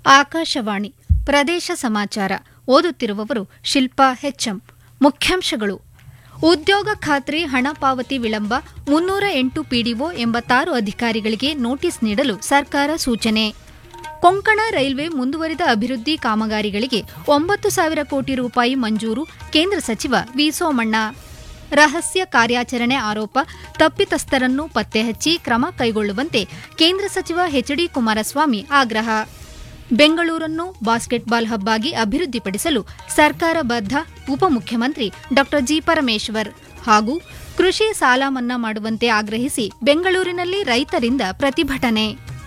ಆಕಾಶವಾಣಿ ಪ್ರದೇಶ ಸಮಾಚಾರ ಓದುತ್ತಿರುವವರು ಶಿಲ್ಪಾ ಹೆಚ್ಎಂ ಮುಖ್ಯಾಂಶಗಳು ಉದ್ಯೋಗ ಖಾತ್ರಿ ಹಣ ಪಾವತಿ ವಿಳಂಬ ಮುನ್ನೂರ ಎಂಟು ಪಿಡಿಒ ಎಂಬತ್ತಾರು ಅಧಿಕಾರಿಗಳಿಗೆ ನೋಟಿಸ್ ನೀಡಲು ಸರ್ಕಾರ ಸೂಚನೆ ಕೊಂಕಣ ರೈಲ್ವೆ ಮುಂದುವರಿದ ಅಭಿವೃದ್ಧಿ ಕಾಮಗಾರಿಗಳಿಗೆ ಒಂಬತ್ತು ಸಾವಿರ ಕೋಟಿ ರೂಪಾಯಿ ಮಂಜೂರು ಕೇಂದ್ರ ಸಚಿವ ವಿ ಸೋಮಣ್ಣ ರಹಸ್ಯ ಕಾರ್ಯಾಚರಣೆ ಆರೋಪ ತಪ್ಪಿತಸ್ಥರನ್ನು ಪತ್ತೆಹಚ್ಚಿ ಕ್ರಮ ಕೈಗೊಳ್ಳುವಂತೆ ಕೇಂದ್ರ ಸಚಿವ ಎಚ್ಡಿ ಕುಮಾರಸ್ವಾಮಿ ಆಗ್ರಹ ಬೆಂಗಳೂರನ್ನು ಬಾಸ್ಕೆಟ್ಬಾಲ್ ಹಬ್ ಆಗಿ ಅಭಿವೃದ್ಧಿಪಡಿಸಲು ಸರ್ಕಾರ ಬದ್ಧ ಉಪಮುಖ್ಯಮಂತ್ರಿ ಡಾ ಜಿ ಪರಮೇಶ್ವರ್ ಹಾಗೂ ಕೃಷಿ ಸಾಲ ಮನ್ನಾ ಮಾಡುವಂತೆ ಆಗ್ರಹಿಸಿ ಬೆಂಗಳೂರಿನಲ್ಲಿ ರೈತರಿಂದ ಪ್ರತಿಭಟನೆ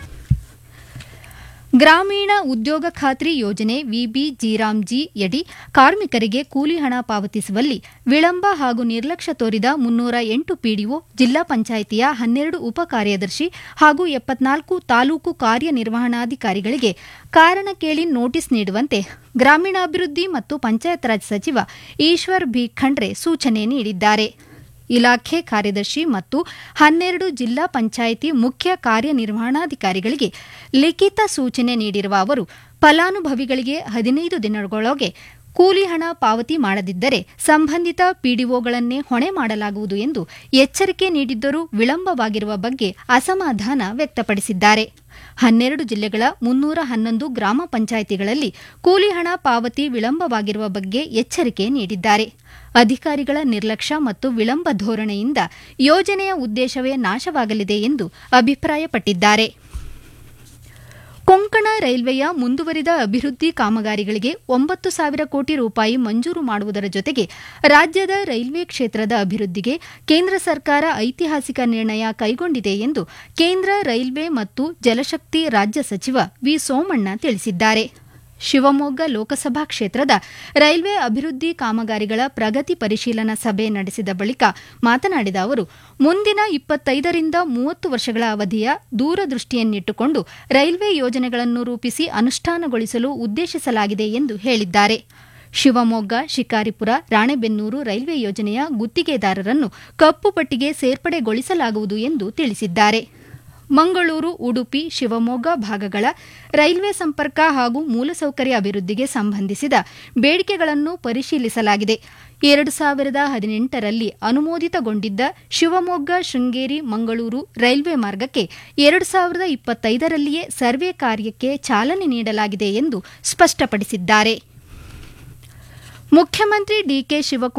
ಗ್ರಾಮೀಣ ಉದ್ಯೋಗ ಖಾತ್ರಿ ಯೋಜನೆ ವಿಬಿಜಿರಾಮ್ಜಿ ಯಡಿ ಕಾರ್ಮಿಕರಿಗೆ ಕೂಲಿ ಹಣ ಪಾವತಿಸುವಲ್ಲಿ ವಿಳಂಬ ಹಾಗೂ ನಿರ್ಲಕ್ಷ್ಯ ತೋರಿದ ಮುನ್ನೂರ ಎಂಟು ಪಿಡಿಒ ಜಿಲ್ಲಾ ಪಂಚಾಯಿತಿಯ ಹನ್ನೆರಡು ಉಪ ಕಾರ್ಯದರ್ಶಿ ಹಾಗೂ ಎಪ್ಪತ್ನಾಲ್ಕು ತಾಲೂಕು ಕಾರ್ಯನಿರ್ವಹಣಾಧಿಕಾರಿಗಳಿಗೆ ಕಾರಣ ಕೇಳಿ ನೋಟಿಸ್ ನೀಡುವಂತೆ ಗ್ರಾಮೀಣಾಭಿವೃದ್ಧಿ ಮತ್ತು ಪಂಚಾಯತ್ ರಾಜ್ ಸಚಿವ ಈಶ್ವರ್ ಬಿ ಖಂಡ್ರೆ ಸೂಚನೆ ನೀಡಿದ್ದಾರೆ ಇಲಾಖೆ ಕಾರ್ಯದರ್ಶಿ ಮತ್ತು ಹನ್ನೆರಡು ಜಿಲ್ಲಾ ಪಂಚಾಯಿತಿ ಮುಖ್ಯ ಕಾರ್ಯನಿರ್ವಹಣಾಧಿಕಾರಿಗಳಿಗೆ ಲಿಖಿತ ಸೂಚನೆ ನೀಡಿರುವ ಅವರು ಫಲಾನುಭವಿಗಳಿಗೆ ಹದಿನೈದು ದಿನಗಳೊಳಗೆ ಕೂಲಿ ಹಣ ಪಾವತಿ ಮಾಡದಿದ್ದರೆ ಸಂಬಂಧಿತ ಪಿಡಿಒಗಳನ್ನೇ ಹೊಣೆ ಮಾಡಲಾಗುವುದು ಎಂದು ಎಚ್ಚರಿಕೆ ನೀಡಿದ್ದರೂ ವಿಳಂಬವಾಗಿರುವ ಬಗ್ಗೆ ಅಸಮಾಧಾನ ವ್ಯಕ್ತಪಡಿಸಿದ್ದಾರೆ ಹನ್ನೆರಡು ಜಿಲ್ಲೆಗಳ ಮುನ್ನೂರ ಹನ್ನೊಂದು ಗ್ರಾಮ ಪಂಚಾಯಿತಿಗಳಲ್ಲಿ ಕೂಲಿ ಹಣ ಪಾವತಿ ವಿಳಂಬವಾಗಿರುವ ಬಗ್ಗೆ ಎಚ್ಚರಿಕೆ ನೀಡಿದ್ದಾರೆ ಅಧಿಕಾರಿಗಳ ನಿರ್ಲಕ್ಷ್ಯ ಮತ್ತು ವಿಳಂಬ ಧೋರಣೆಯಿಂದ ಯೋಜನೆಯ ಉದ್ದೇಶವೇ ನಾಶವಾಗಲಿದೆ ಎಂದು ಅಭಿಪ್ರಾಯಪಟ್ಟಿದ್ದಾರೆ ಕೊಂಕಣ ರೈಲ್ವೆಯ ಮುಂದುವರಿದ ಅಭಿವೃದ್ಧಿ ಕಾಮಗಾರಿಗಳಿಗೆ ಒಂಬತ್ತು ಸಾವಿರ ಕೋಟಿ ರೂಪಾಯಿ ಮಂಜೂರು ಮಾಡುವುದರ ಜೊತೆಗೆ ರಾಜ್ಯದ ರೈಲ್ವೆ ಕ್ಷೇತ್ರದ ಅಭಿವೃದ್ಧಿಗೆ ಕೇಂದ್ರ ಸರ್ಕಾರ ಐತಿಹಾಸಿಕ ನಿರ್ಣಯ ಕೈಗೊಂಡಿದೆ ಎಂದು ಕೇಂದ್ರ ರೈಲ್ವೆ ಮತ್ತು ಜಲಶಕ್ತಿ ರಾಜ್ಯ ಸಚಿವ ವಿ ಸೋಮಣ್ಣ ತಿಳಿಸಿದ್ದಾರೆ ಶಿವಮೊಗ್ಗ ಲೋಕಸಭಾ ಕ್ಷೇತ್ರದ ರೈಲ್ವೆ ಅಭಿವೃದ್ಧಿ ಕಾಮಗಾರಿಗಳ ಪ್ರಗತಿ ಪರಿಶೀಲನಾ ಸಭೆ ನಡೆಸಿದ ಬಳಿಕ ಮಾತನಾಡಿದ ಅವರು ಮುಂದಿನ ಇಪ್ಪತ್ತೈದರಿಂದ ಮೂವತ್ತು ವರ್ಷಗಳ ಅವಧಿಯ ದೂರದೃಷ್ಟಿಯನ್ನಿಟ್ಟುಕೊಂಡು ರೈಲ್ವೆ ಯೋಜನೆಗಳನ್ನು ರೂಪಿಸಿ ಅನುಷ್ಠಾನಗೊಳಿಸಲು ಉದ್ದೇಶಿಸಲಾಗಿದೆ ಎಂದು ಹೇಳಿದ್ದಾರೆ ಶಿವಮೊಗ್ಗ ಶಿಕಾರಿಪುರ ರಾಣೆಬೆನ್ನೂರು ರೈಲ್ವೆ ಯೋಜನೆಯ ಗುತ್ತಿಗೆದಾರರನ್ನು ಕಪ್ಪು ಪಟ್ಟಿಗೆ ಸೇರ್ಪಡೆಗೊಳಿಸಲಾಗುವುದು ಎಂದು ತಿಳಿಸಿದ್ದಾರೆ ಮಂಗಳೂರು ಉಡುಪಿ ಶಿವಮೊಗ್ಗ ಭಾಗಗಳ ರೈಲ್ವೆ ಸಂಪರ್ಕ ಹಾಗೂ ಮೂಲಸೌಕರ್ಯ ಅಭಿವೃದ್ಧಿಗೆ ಸಂಬಂಧಿಸಿದ ಬೇಡಿಕೆಗಳನ್ನು ಪರಿಶೀಲಿಸಲಾಗಿದೆ ಎರಡು ಸಾವಿರದ ಹದಿನೆಂಟರಲ್ಲಿ ಅನುಮೋದಿತಗೊಂಡಿದ್ದ ಶಿವಮೊಗ್ಗ ಶೃಂಗೇರಿ ಮಂಗಳೂರು ರೈಲ್ವೆ ಮಾರ್ಗಕ್ಕೆ ಎರಡು ಸಾವಿರದ ಇಪ್ಪತ್ತೈದರಲ್ಲಿಯೇ ಸರ್ವೆ ಕಾರ್ಯಕ್ಕೆ ಚಾಲನೆ ನೀಡಲಾಗಿದೆ ಎಂದು ಸ್ಪಷ್ಟಪಡಿಸಿದ್ದಾರೆ ಮುಖ್ಯಮಂತ್ರಿ ಡಿಕೆ ಶಿವಕುಮಾರ್